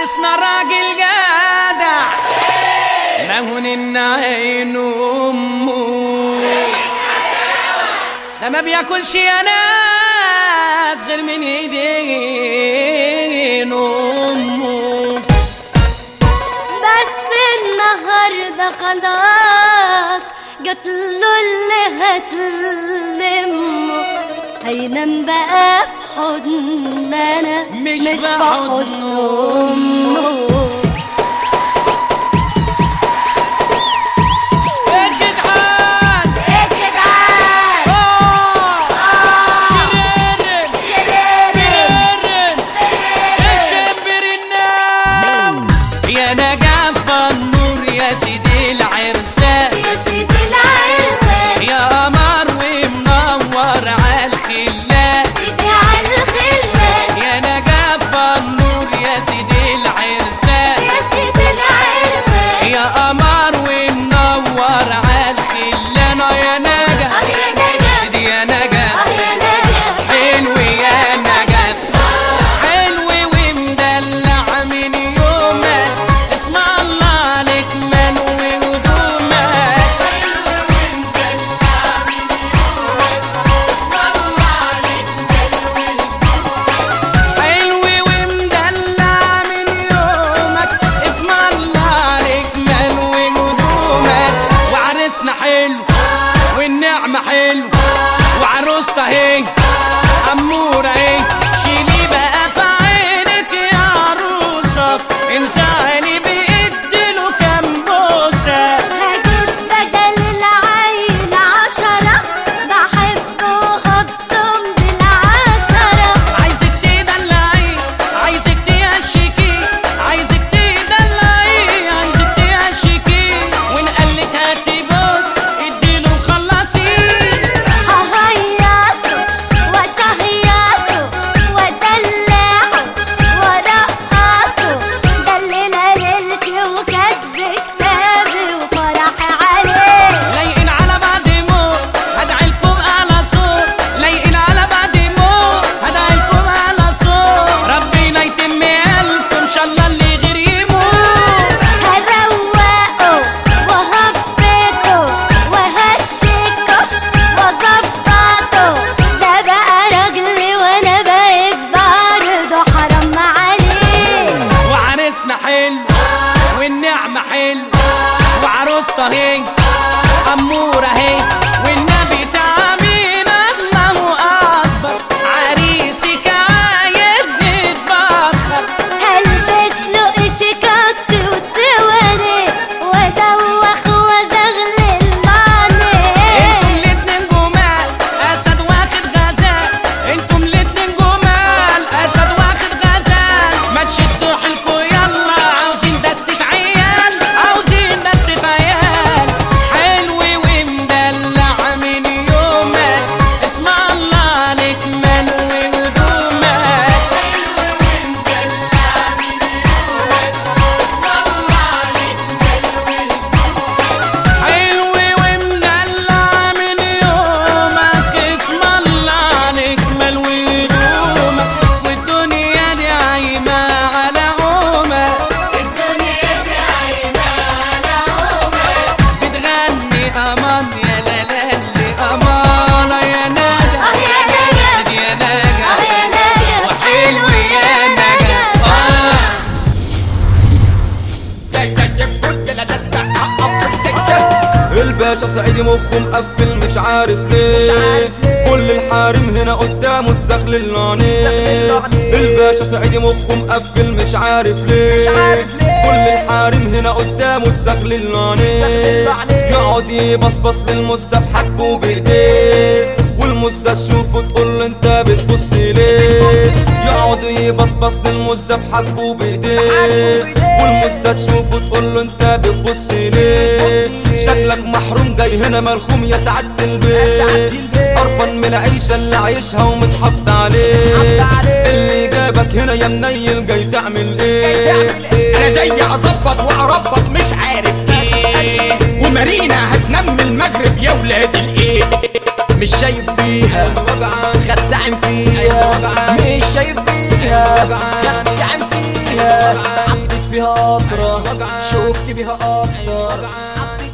عرسنا راجل جدع مهون النعين امه ده ما بياكلش يا ناس غير من ايدين امه بس النهارده خلاص جات له اللي هتلمه هينام بقى في حضننا مش مش في في حضن حضن امه يا جدعان يا جدعان آه. شرير شرير الشبر النام يا نجف النور يا سيدي العرسان يا سيدي العرسان يا قمر ومنور عالخلان سيدي عالخلان يا نجف النور يا سيدي العرسان يا سيدي العرسان يا قمر ومنور عالخلان آه يا نجف اه يا نجف سيدي يا نجف اه يا نجف حلو يا نجف حلو ومدلع من يومك اسم الله عليك من وهدومك حلو ومدلع من يومك اسم الله عليك من وهدومك وعرسنا حلو والنعمة حلو وعروسته هي أمورة هي شيلي بقى في عينك يا عروسة انساني بإديله كام بوسة هجيب بدل العين عشرة بحبه أبصم بالعشرة عايزك تدلعي عايزك تهشكي عايزك تدلعي عايزك تهشكي وإن قالت هاتي بوس اديله وخلصيه ههيصه واشهيصه وادلعه وارقصه دلنا ليلتي وكتب كتابي وفرحي عليه لايقين على بعض موت هدعي لكم على صوت لايقين على بعض موت هدعي لكم على صوت ربنا يتم قلبكم ان شاء الله اللي غير يموت هروقه وهبسطه وهشكه وظبطه ده بقى راجلي وانا بقيت برضه حرام عليه وعرسنا حلو والنعمة حلو وعروسته هي أمورة هي والنبي تعمين الله أكبر عريسك عايز يتبخر هلبس له اشكات وسواري وادوخ وازغلل انتم عليه الاتنين جمال اسد واخد غزال انتم الاتنين جمال اسد واخد غزال ما تشدوا حيلكوا يلا عاوزين دستة عيال عاوزين دستة عيال حلو ومدلع من يومك اسم الله عليك من وهدومك حلو ومدلع من يومك اسم الله عليك مال وهدومك والدنيا دي عايمة على عمك بتغني امان يا لالي امان يا نجا اه يا نجا سيدي يا نجا اه يا نجا وحلو يا نجا آه. الباشا صعيدي مخه مقفل مش عارف ليه كل الحارم هنا قدامه تزغلل عينيه الباشا صعيدي مخه مقفل مش عارف ليه كل الحارم هنا قدامه تزغلل عينيه يقعد يبصبص للمزة بحاجبه بايديه والمزة تشوفه تقول له انت بتبص ليه يقعد يبصبص للمزة بحاجبه بايديه والمزة تشوفه تقول له انت بتبص ليه شكلك محروم جاي هنا ملخوم يا سعادة البيت قرفان من العيشة اللي عايشها ومتحط عليه اللي جابك هنا يا منيل جاي تعمل ايه انا جاي اظبط واعربط مش عارف ايه ومارينا هتنم المغرب يا ولاد الايه مش شايف فيها وجعان خدعن فيها وجعان مش شايف فيها وجعان خدعن فيها بيها قطرة وجعان. شفت بيها قطرة وجعان.